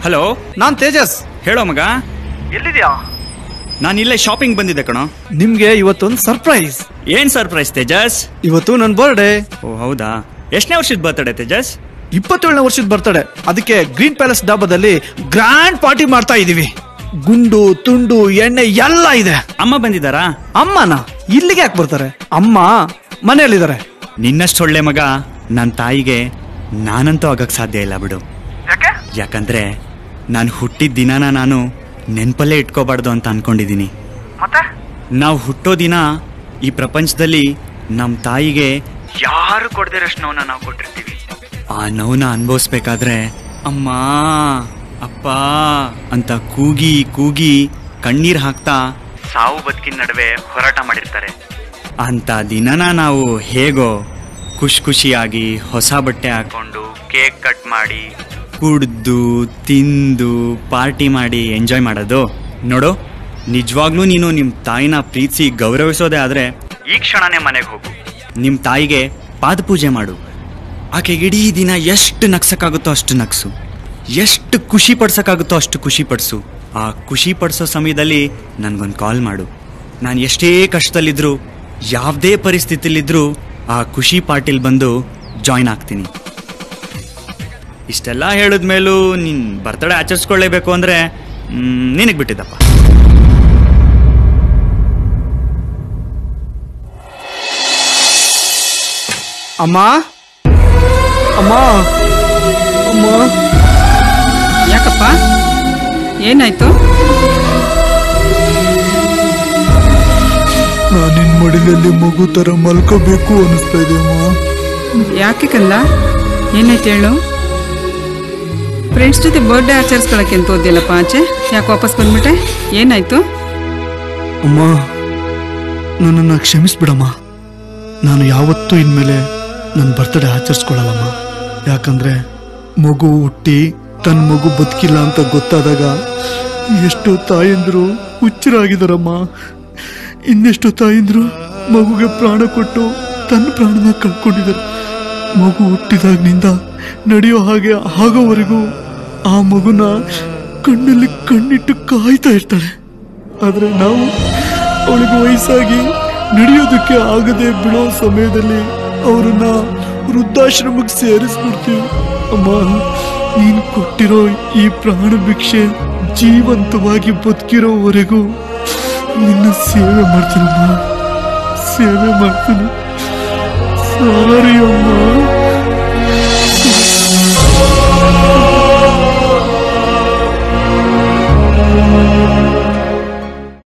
hello ನಾನ್ ತೇಜಸ್ ಹೇಳೋ ಮಗ ಎಲ್ಲಿದ್ಯಾ ನಾನು ಇಲ್ಲೇ ಶಾಪಿಂಗ್ ಬಂದಿದ್ದೆ ಕಣೋ ನಿಮ್ಗೆ ಇವತ್ತೊಂದು ಸರ್ಪ್ರೈಸ್ ಏನ್ ಸರ್ಪ್ರೈಸ್ ತೇಜಸ್ ಇವತ್ತು ನನ್ನ ಬರ್ಡೇ ಓ ಹೌದಾ ಎಷ್ಟನೇ ವರ್ಷದ ಬರ್ತಡೆ ತೇಜಸ್ ಇಪ್ಪತ್ತೇಳನೇ ವರ್ಷದ ಬರ್ತಡೆ ಅದಕ್ಕೆ ಗ್ರೀನ್ ಪ್ಯಾಲೇಸ್ ಡಾಬಾದಲ್ಲಿ ಗ್ರ್ಯಾಂಡ್ ಪಾರ್ಟಿ ಮಾಡ್ತಾ ಇದೀವಿ ಗುಂಡು ತುಂಡು ಎಣ್ಣೆ ಎಲ್ಲ ಇದೆ ಅಮ್ಮ ಬಂದಿದ್ದಾರಾ ಅಮ್ಮನ ಇಲ್ಲಿಗೆ ಯಾಕೆ ಬರ್ತಾರೆ ಅಮ್ಮ ಮನೆಯಲ್ಲಿದ್ದಾರೆ ನಿನ್ನಷ್ಟು ಒಳ್ಳೆ ಮಗ ನನ್ನ ತಾಯಿಗೆ ನಾನಂತೂ ಆಗಕ್ ಸಾಧ್ಯ ಇಲ್ಲ ಬಿಡು ಯಾಕಂದ್ರೆ ನಾನು ಹುಟ್ಟಿದ ದಿನಾನ ನಾನು ನೆನ್ಪಲ್ಲೇ ಇಟ್ಕೋಬಾರ್ದು ಅಂತ ಅನ್ಕೊಂಡಿದೀನಿ ನಾವು ಹುಟ್ಟೋ ದಿನ ಈ ಪ್ರಪಂಚದಲ್ಲಿ ನಮ್ಮ ತಾಯಿಗೆ ಯಾರು ಕೊಡ್ದಿರಷ್ಟು ನೋವನ್ನ ನಾವು ಕೊಟ್ಟಿರ್ತೀವಿ ಆ ನೋವನ್ನ ಅನುಭವಿಸ್ಬೇಕಾದ್ರೆ ಅಮ್ಮ ಅಪ್ಪ ಅಂತ ಕೂಗಿ ಕೂಗಿ ಕಣ್ಣೀರ್ ಹಾಕ್ತಾ ಸಾವು ಬದುಕಿನ ನಡುವೆ ಹೋರಾಟ ಮಾಡಿರ್ತಾರೆ ಅಂತ ದಿನನ ನಾವು ಹೇಗೋ ಖುಷಿ ಖುಷಿಯಾಗಿ ಹೊಸ ಬಟ್ಟೆ ಹಾಕೊಂಡು ಕೇಕ್ ಕಟ್ ಮಾಡಿ ಕುಡ್ದು ತಿಂದು ಪಾರ್ಟಿ ಮಾಡಿ ಎಂಜಾಯ್ ಮಾಡೋದು ನೋಡು ನಿಜವಾಗ್ಲೂ ನೀನು ನಿಮ್ಮ ತಾಯಿನ ಪ್ರೀತಿಸಿ ಗೌರವಿಸೋದೇ ಆದ್ರೆ ಈ ಕ್ಷಣನೇ ಮನೆಗೆ ಹೋಗು ನಿಮ್ಮ ತಾಯಿಗೆ ಪಾದಪೂಜೆ ಮಾಡು ಆಕೆಗೆ ಇಡೀ ದಿನ ಎಷ್ಟು ನಗ್ಸಕ್ಕಾಗುತ್ತೋ ಅಷ್ಟು ನಗ್ಸು ಎಷ್ಟು ಖುಷಿ ಪಡ್ಸಕ್ಕಾಗುತ್ತೋ ಅಷ್ಟು ಖುಷಿ ಪಡಿಸು ಆ ಖುಷಿ ಪಡಿಸೋ ಸಮಯದಲ್ಲಿ ನನ್ಗೊಂದು ಕಾಲ್ ಮಾಡು ನಾನು ಎಷ್ಟೇ ಕಷ್ಟದಲ್ಲಿದ್ರು ಯಾವುದೇ ಪರಿಸ್ಥಿತಿಲಿದ್ರು ಆ ಖುಷಿ ಪಾರ್ಟಿಲ್ ಬಂದು ಜಾಯ್ನ್ ಆಗ್ತೀನಿ ಇಷ್ಟೆಲ್ಲ ಹೇಳಿದ್ಮೇಲೂ ನೀನ್ ಬರ್ತಡೇ ಆಚರಿಸ್ಕೊಳ್ಳೇಬೇಕು ಅಂದ್ರೆ ನಿನಗೆ ಬಿಟ್ಟಿದ್ದಪ್ಪ ಅಮ್ಮ ಅಮ್ಮ ಅಮ್ಮ ಯಾಕಪ್ಪ ಏನಾಯ್ತು ನಾನು ನಿನ್ ಮಡಿಲಲ್ಲಿ ಮಗು ತರ ಮಲ್ಕೋಬೇಕು ಅನಿಸ್ತಾ ಇದೆ ಅಮ್ಮ ಯಾಕೆ ಕಂದ ಏನಾಯ್ತು ಹೇಳು ಫ್ರೆಂಡ್ಸ್ ಜೊತೆ ಬರ್ಡೇ ಆಚರಿಸ್ಕೊಳಕ್ಕೆ ಅಂತ ಹೋದ್ಯಲ್ಲಪ್ಪ ಆಚೆ ಯಾಕೆ ವಾಪಸ್ ಬಂದ್ಬಿಟ್ಟೆ ಏನಾಯ್ತು ಅಮ್ಮ ನನ್ನನ್ನು ಕ್ಷಮಿಸ್ಬಿಡಮ್ಮ ನಾನು ಯಾವತ್ತೂ ಇನ್ಮೇಲೆ ನನ್ನ ಬರ್ತಡೇ ಆಚರಿಸ್ಕೊಳ್ಳಲ್ಲಮ್ಮ ಯಾಕಂದ್ರೆ ಮಗು ಹುಟ್ಟಿ ತನ್ನ ಮಗು ಬದುಕಿಲ್ಲ ಅಂತ ಗೊತ್ತಾದಾಗ ಎಷ್ಟೋ ತಾಯಂದ್ರು ಹುಚ್ಚರಾಗಿದಾರಮ್ಮ ಇನ್ನೆಷ್ಟೋ ತಾಯಂದ್ರು ಮಗುಗೆ ಪ್ರಾಣ ಕೊಟ್ಟು ತನ್ನ ಪ್ರಾಣನ ಕಳ್ಕೊಂಡಿದ್ದಾರೆ ಮಗು ಹುಟ್ಟಿದಾಗ್ನಿಂದ ನಡೆಯೋ ಹಾಗೆ ಆಗೋವರೆಗೂ ಆ ಮಗುನ ಕಣ್ಣಲ್ಲಿ ಕಣ್ಣಿಟ್ಟು ಕಾಯ್ತಾ ಇರ್ತಾಳೆ ಆದ್ರೆ ನಾವು ಅವಳಿಗೆ ವಯಸ್ಸಾಗಿ ನಡೆಯೋದಕ್ಕೆ ಆಗದೆ ಬಿಡೋ ಸಮಯದಲ್ಲಿ ಅವರನ್ನ ವೃದ್ಧಾಶ್ರಮಕ್ಕೆ ಸೇರಿಸ್ಬಿಡ್ತೀವಿ ಅಮ್ಮ ನೀನ್ ಕೊಟ್ಟಿರೋ ಈ ಪ್ರಾಣ ಭಿಕ್ಷೆ ಜೀವಂತವಾಗಿ ಬದುಕಿರೋವರೆಗೂ ನಿನ್ನ ಸೇವೆ ಮಾಡ್ತೀನಮ್ಮ ಸೇವೆ ಮಾಡ್ತೀನಿ ಸಾರಿ ಅಮ್ಮ